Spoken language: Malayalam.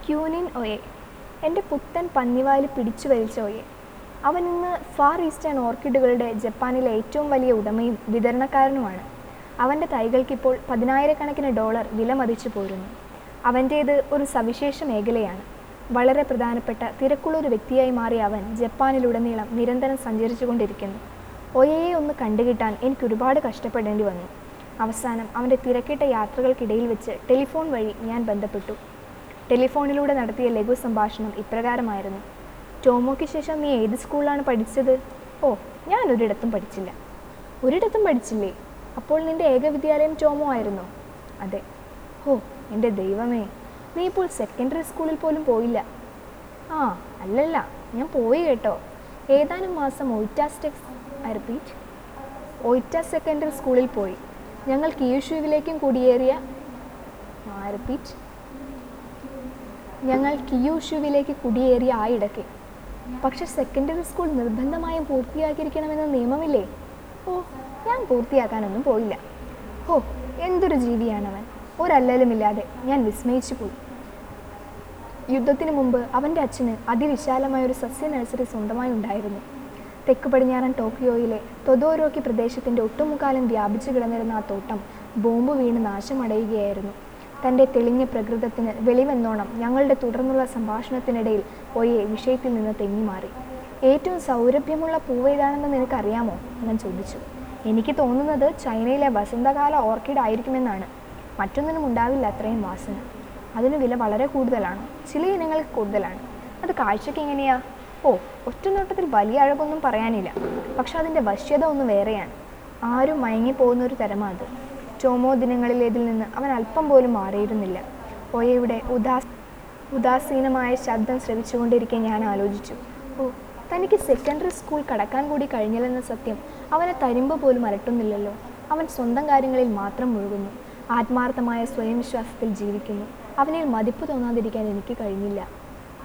ക്യൂനിൻ ഒയെ എൻ്റെ പുത്തൻ പന്നിവാലി പിടിച്ചു വലിച്ച ഒയെ അവൻ ഇന്ന് ഫാർ ഈസ്റ്റേൺ ഓർക്കിഡുകളുടെ ജപ്പാനിലെ ഏറ്റവും വലിയ ഉടമയും വിതരണക്കാരനുമാണ് അവൻ്റെ തൈകൾക്കിപ്പോൾ പതിനായിരക്കണക്കിന് ഡോളർ വില മതിച്ചു പോരുന്നു അവൻ്റേത് ഒരു സവിശേഷ മേഖലയാണ് വളരെ പ്രധാനപ്പെട്ട തിരക്കുള്ളൊരു വ്യക്തിയായി മാറിയ അവൻ ജപ്പാനിലുടനീളം നിരന്തരം സഞ്ചരിച്ചു കൊണ്ടിരിക്കുന്നു ഒയയെ ഒന്ന് കണ്ടുകിട്ടാൻ എനിക്ക് ഒരുപാട് കഷ്ടപ്പെടേണ്ടി വന്നു അവസാനം അവൻ്റെ തിരക്കിട്ട യാത്രകൾക്കിടയിൽ വെച്ച് ടെലിഫോൺ വഴി ഞാൻ ബന്ധപ്പെട്ടു ടെലിഫോണിലൂടെ നടത്തിയ ലഘു സംഭാഷണം ഇപ്രകാരമായിരുന്നു ടോമോയ്ക്ക് ശേഷം നീ ഏത് സ്കൂളിലാണ് പഠിച്ചത് ഓ ഞാൻ ഒരിടത്തും പഠിച്ചില്ല ഒരിടത്തും പഠിച്ചില്ലേ അപ്പോൾ നിന്റെ ഏക വിദ്യാലയം ടോമോ ആയിരുന്നോ അതെ ഓ എൻ്റെ ദൈവമേ നീ ഇപ്പോൾ സെക്കൻഡറി സ്കൂളിൽ പോലും പോയില്ല ആ അല്ലല്ല ഞാൻ പോയി കേട്ടോ ഏതാനും മാസം ഒയിറ്റാസ്റ്റെക്സ് ഐ റിപ്പീറ്റ് ഒയിറ്റ സെക്കൻഡറി സ്കൂളിൽ പോയി ഞങ്ങൾ കിയൂഷുവിലേക്കും കുടിയേറിയ ഐ റിപ്പീറ്റ് ഞങ്ങൾ കിയൂഷുവിലേക്ക് കുടിയേറിയ ആ ഇടയ്ക്ക് പക്ഷെ സെക്കൻഡറി സ്കൂൾ നിർബന്ധമായും പൂർത്തിയാക്കിയിരിക്കണമെന്ന നിയമമില്ലേ ഓ ഞാൻ പൂർത്തിയാക്കാനൊന്നും പോയില്ല ഓ എന്തൊരു ജീവിയാണവൻ ഒരല്ലലുമില്ലാതെ ഞാൻ വിസ്മയിച്ചു പോയി യുദ്ധത്തിന് മുമ്പ് അവൻ്റെ അച്ഛന് അതിവിശാലമായ ഒരു സസ്യ നഴ്സറി സ്വന്തമായി ഉണ്ടായിരുന്നു തെക്ക് പടിഞ്ഞാറൻ ടോക്കിയോയിലെ തൊദോരോക്കി പ്രദേശത്തിൻ്റെ ഒട്ടുമുക്കാലും വ്യാപിച്ചു കിടന്നിരുന്ന ആ തോട്ടം ബോംബ് വീണ് നാശമടയുകയായിരുന്നു തൻ്റെ തെളിഞ്ഞ പ്രകൃതത്തിന് വെളിവെന്നോണം ഞങ്ങളുടെ തുടർന്നുള്ള സംഭാഷണത്തിനിടയിൽ ഒയെ വിഷയത്തിൽ നിന്ന് തെന്നിമാറി ഏറ്റവും സൗരഭ്യമുള്ള പൂവ് ഏതാണെന്ന് നിനക്കറിയാമോ ഞാൻ ചോദിച്ചു എനിക്ക് തോന്നുന്നത് ചൈനയിലെ വസന്തകാല ഓർക്കിഡ് ആയിരിക്കുമെന്നാണ് മറ്റൊന്നിനും ഉണ്ടാവില്ല അത്രയും വാസന അതിന് വില വളരെ കൂടുതലാണ് ചില ഇനങ്ങൾക്ക് കൂടുതലാണ് അത് കാഴ്ചയ്ക്ക് എങ്ങനെയാ ഓ ഒറ്റ നോട്ടത്തിൽ വലിയ അഴകൊന്നും പറയാനില്ല പക്ഷെ അതിൻ്റെ വശ്യത ഒന്ന് വേറെയാണ് ആരും മയങ്ങിപ്പോകുന്ന ഒരു തരമാ അത് ചോമോ ദിനങ്ങളിലേതിൽ നിന്ന് അവൻ അല്പം പോലും മാറിയിരുന്നില്ല ഒയയുടെ ഉദാസ് ഉദാസീനമായ ശബ്ദം ശ്രവിച്ചുകൊണ്ടിരിക്കെ ഞാൻ ആലോചിച്ചു ഓ തനിക്ക് സെക്കൻഡറി സ്കൂൾ കടക്കാൻ കൂടി കഴിഞ്ഞില്ലെന്ന സത്യം അവനെ തരിമ്പ് പോലും അലട്ടുന്നില്ലല്ലോ അവൻ സ്വന്തം കാര്യങ്ങളിൽ മാത്രം മുഴുകുന്നു ആത്മാർത്ഥമായ സ്വയം വിശ്വാസത്തിൽ ജീവിക്കുന്നു അവനിൽ മതിപ്പ് തോന്നാതിരിക്കാൻ എനിക്ക് കഴിഞ്ഞില്ല